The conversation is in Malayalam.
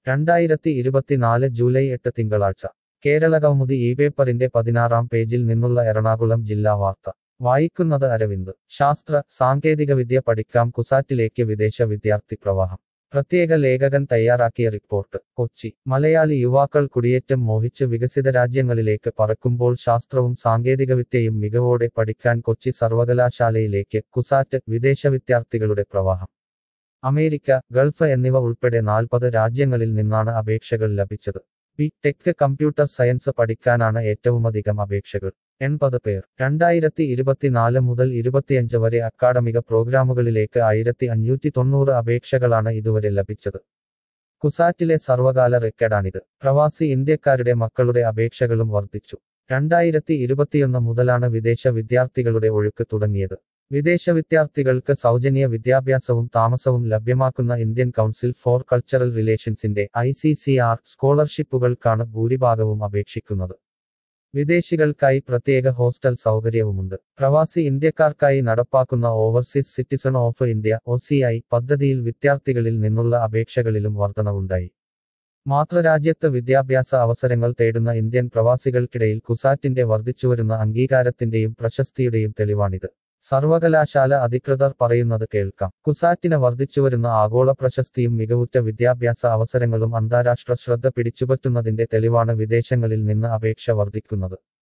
രണ്ടായിരത്തി ഇരുപത്തിനാല് ജൂലൈ എട്ട് തിങ്കളാഴ്ച കേരളകൗമുദി ഈ പേപ്പറിന്റെ പതിനാറാം പേജിൽ നിന്നുള്ള എറണാകുളം ജില്ലാ വാർത്ത വായിക്കുന്നത് അരവിന്ദ് ശാസ്ത്ര സാങ്കേതികവിദ്യ പഠിക്കാം കുസാറ്റിലേക്ക് വിദേശ വിദ്യാർത്ഥി പ്രവാഹം പ്രത്യേക ലേഖകൻ തയ്യാറാക്കിയ റിപ്പോർട്ട് കൊച്ചി മലയാളി യുവാക്കൾ കുടിയേറ്റം മോഹിച്ച് വികസിത രാജ്യങ്ങളിലേക്ക് പറക്കുമ്പോൾ ശാസ്ത്രവും സാങ്കേതികവിദ്യയും മികവോടെ പഠിക്കാൻ കൊച്ചി സർവകലാശാലയിലേക്ക് കുസാറ്റ് വിദേശ വിദ്യാർത്ഥികളുടെ പ്രവാഹം അമേരിക്ക ഗൾഫ് എന്നിവ ഉൾപ്പെടെ നാൽപ്പത് രാജ്യങ്ങളിൽ നിന്നാണ് അപേക്ഷകൾ ലഭിച്ചത് ബി ടെക് കമ്പ്യൂട്ടർ സയൻസ് പഠിക്കാനാണ് ഏറ്റവുമധികം അപേക്ഷകൾ എൺപത് പേർ രണ്ടായിരത്തി ഇരുപത്തിനാല് മുതൽ ഇരുപത്തിയഞ്ച് വരെ അക്കാഡമിക പ്രോഗ്രാമുകളിലേക്ക് ആയിരത്തി അഞ്ഞൂറ്റി തൊണ്ണൂറ് അപേക്ഷകളാണ് ഇതുവരെ ലഭിച്ചത് കുസാറ്റിലെ സർവകാല റെക്കഡാണിത് പ്രവാസി ഇന്ത്യക്കാരുടെ മക്കളുടെ അപേക്ഷകളും വർദ്ധിച്ചു രണ്ടായിരത്തി ഇരുപത്തിയൊന്ന് മുതലാണ് വിദേശ വിദ്യാർത്ഥികളുടെ ഒഴുക്ക് തുടങ്ങിയത് വിദേശ വിദ്യാർത്ഥികൾക്ക് സൗജന്യ വിദ്യാഭ്യാസവും താമസവും ലഭ്യമാക്കുന്ന ഇന്ത്യൻ കൗൺസിൽ ഫോർ കൾച്ചറൽ റിലേഷൻസിന്റെ ഐ സി സി ആർ സ്കോളർഷിപ്പുകൾക്കാണ് ഭൂരിഭാഗവും അപേക്ഷിക്കുന്നത് വിദേശികൾക്കായി പ്രത്യേക ഹോസ്റ്റൽ സൗകര്യവുമുണ്ട് പ്രവാസി ഇന്ത്യക്കാർക്കായി നടപ്പാക്കുന്ന overseas citizen of India O പദ്ധതിയിൽ വിദ്യാർത്ഥികളിൽ നിന്നുള്ള അപേക്ഷകളിലും വർധനവുണ്ടായി മാതൃരാജ്യത്ത് വിദ്യാഭ്യാസ അവസരങ്ങൾ തേടുന്ന ഇന്ത്യൻ പ്രവാസികൾക്കിടയിൽ കുസാറ്റിന്റെ വർദ്ധിച്ചുവരുന്ന അംഗീകാരത്തിന്റെയും പ്രശസ്തിയുടെയും തെളിവാണിത് സർവകലാശാല അധികൃതർ പറയുന്നത് കേൾക്കാം കുസാറ്റിന് വർദ്ധിച്ചുവരുന്ന ആഗോള പ്രശസ്തിയും മികവുറ്റ വിദ്യാഭ്യാസ അവസരങ്ങളും അന്താരാഷ്ട്ര ശ്രദ്ധ പിടിച്ചുപറ്റുന്നതിന്റെ തെളിവാണ് വിദേശങ്ങളിൽ നിന്ന് അപേക്ഷ വർദ്ധിക്കുന്നത്